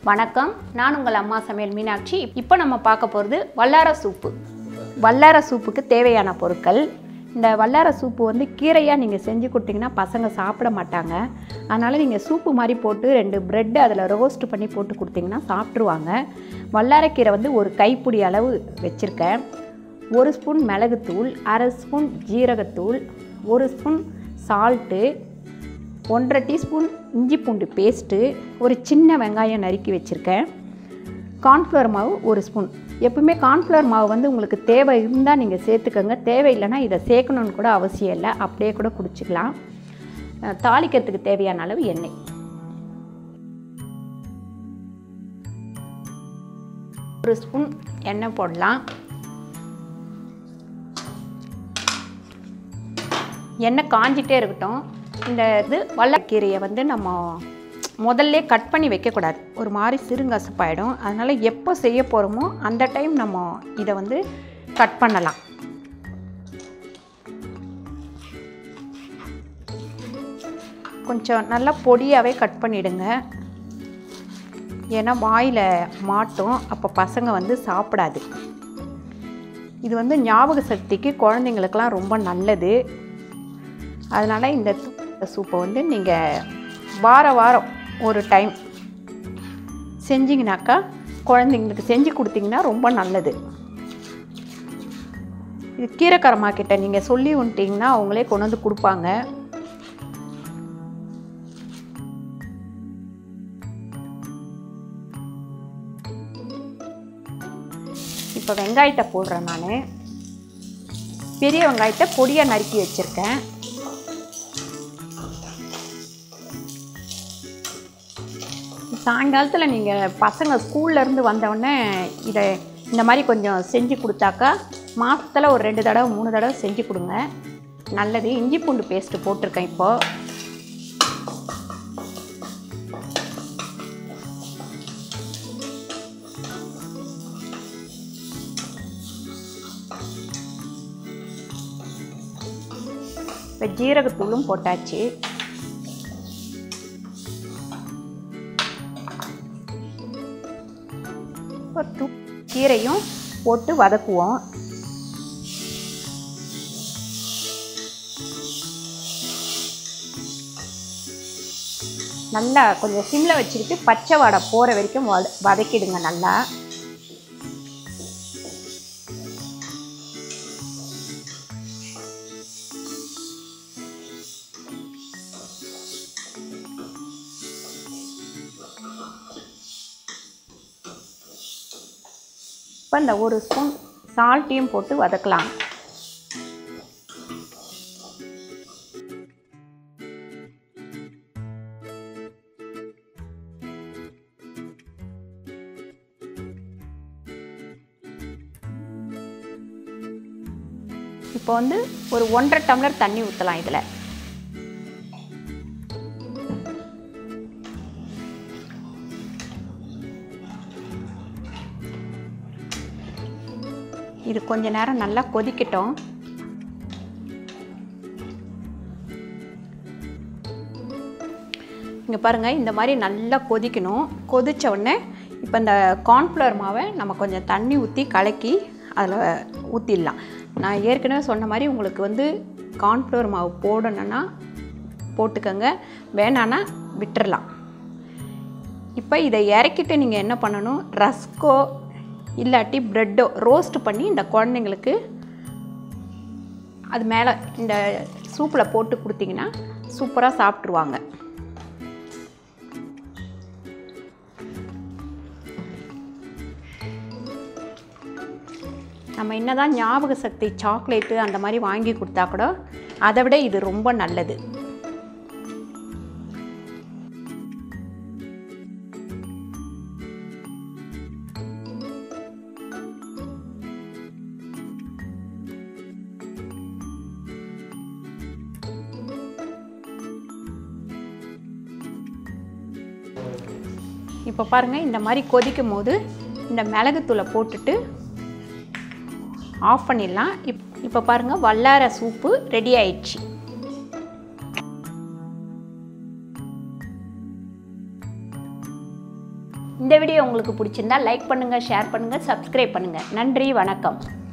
வணக்கம் நான் உங்கள் அம்மா சமையல் மீனாட்சி இப்போ நம்ம பார்க்க போகிறது வல்லார சூப்பு வல்லார சூப்புக்கு தேவையான பொருட்கள் இந்த வல்லார சூப்பு வந்து கீரையாக நீங்கள் செஞ்சு கொடுத்தீங்கன்னா பசங்க சாப்பிட மாட்டாங்க அதனால் நீங்கள் சூப்பு மாதிரி போட்டு ரெண்டு ப்ரெட்டு அதில் ரோஸ்ட் பண்ணி போட்டு கொடுத்தீங்கன்னா சாப்பிட்ருவாங்க வல்லாரக்கீரை வந்து ஒரு கைப்பிடி அளவு வச்சுருக்கேன் ஒரு ஸ்பூன் மிளகுத்தூள் அரை ஸ்பூன் ஜீரகத்தூள் ஒரு ஸ்பூன் சால்ட்டு ஒன்றரை டீஸ்பூன் இஞ்சி பூண்டு பேஸ்ட்டு ஒரு சின்ன வெங்காயம் நறுக்கி வச்சுருக்கேன் கார்ன்ஃப்ளவர் மாவு ஒரு ஸ்பூன் எப்பவுமே கார்ன்ஃப்ளவர் மாவு வந்து உங்களுக்கு தேவை இருந்தால் நீங்கள் சேர்த்துக்கோங்க தேவையில்லைன்னா இதை சேர்க்கணுன்னு கூட அவசியம் இல்லை அப்படியே கூட குடிச்சிக்கலாம் அஹ் தாளிக்கிறதுக்கு தேவையான அளவு எண்ணெய் ஒரு ஸ்பூன் எண்ணெய் போடலாம் எண்ணெய் காஞ்சிட்டே இருக்கட்டும் இந்த இது வல்லக்கீரையை வந்து நம்ம முதல்ல கட் பண்ணி வைக்கக்கூடாது ஒரு மாதிரி சிறுங்கசப்பாயிடும் அதனால் எப்போ செய்ய போகிறோமோ அந்த டைம் நம்ம இதை வந்து கட் பண்ணலாம் கொஞ்சம் நல்லா பொடியாகவே கட் பண்ணிவிடுங்க ஏன்னா வாயில் மாட்டும் அப்போ பசங்க வந்து சாப்பிடாது இது வந்து ஞாபக சக்திக்கு குழந்தைங்களுக்கெல்லாம் ரொம்ப நல்லது அதனால் இந்த சூப்பை வந்து நீங்கள் வார வாரம் ஒரு டைம் செஞ்சிங்கனாக்கா குழந்தைங்களுக்கு செஞ்சு கொடுத்தீங்கன்னா ரொம்ப நல்லது இது கீரைக்கரமா கிட்ட நீங்கள் சொல்லி விட்டிங்கன்னா அவங்களே கொண்டு வந்து கொடுப்பாங்க இப்போ வெங்காயத்தை போடுறேன் நான் பெரிய வெங்காயத்தை பொடியாக நறுக்கி வச்சுருக்கேன் சாயங்காலத்தில் நீங்கள் பசங்க ஸ்கூல்லேருந்து வந்தவுடனே இதை இந்த மாதிரி கொஞ்சம் செஞ்சு கொடுத்தாக்கா மாதத்தில் ஒரு ரெண்டு தடவை மூணு தடவை செஞ்சு கொடுங்க நல்லது இஞ்சி பூண்டு பேஸ்ட்டு போட்டிருக்கேன் இப்போது இப்போ ஜீரகத்தூளும் போட்டாச்சு இப்போ தூ கீரையும் போட்டு வதக்குவோம் நல்லா கொஞ்சம் சிம்மில் வச்சுக்கிட்டு பச்சை வாடை போகிற வரைக்கும் வத வதக்கிடுங்க நல்லா இப்போ இந்த ஒரு ஸ்பூன் சால்ட்டையும் போட்டு வதக்கலாம் இப்போ வந்து ஒரு ஒன்றரை டம்ளர் தண்ணி ஊற்றலாம் இதில் இது கொஞ்ச நேரம் நல்லா கொதிக்கட்டும் இங்கே பாருங்கள் இந்த மாதிரி நல்லா கொதிக்கணும் கொதித்த உடனே இப்போ இந்த கார்ன்ஃப்ளவர் மாவை நம்ம கொஞ்சம் தண்ணி ஊற்றி கலக்கி அதில் ஊற்றிடலாம் நான் ஏற்கனவே சொன்ன மாதிரி உங்களுக்கு வந்து கார்ன்ஃப்ளவர் மாவு போடணுன்னா போட்டுக்கோங்க வேணான்னா விட்டுறலாம் இப்போ இதை இறக்கிட்டு நீங்கள் என்ன பண்ணணும் ரஸ்கோ இல்லாட்டி ப்ரெட்டோ ரோஸ்ட் பண்ணி இந்த குழந்தைங்களுக்கு அது மேலே இந்த சூப்பில் போட்டு கொடுத்தீங்கன்னா சூப்பராக சாப்பிட்ருவாங்க நம்ம என்னதான் ஞாபக சக்தி சாக்லேட்டு அந்த மாதிரி வாங்கி கொடுத்தா கூட அதை விட இது ரொம்ப நல்லது இப்போ பாருங்கள் இந்த மாதிரி கொதிக்கும் போது இந்த மிளகுத்தூளை போட்டுட்டு ஆஃப் பண்ணிடலாம் இப் இப்போ பாருங்கள் வல்லார சூப்பு ரெடி ஆயிடுச்சு இந்த வீடியோ உங்களுக்கு பிடிச்சிருந்தா லைக் பண்ணுங்கள் ஷேர் பண்ணுங்கள் சப்ஸ்கிரைப் பண்ணுங்கள் நன்றி வணக்கம்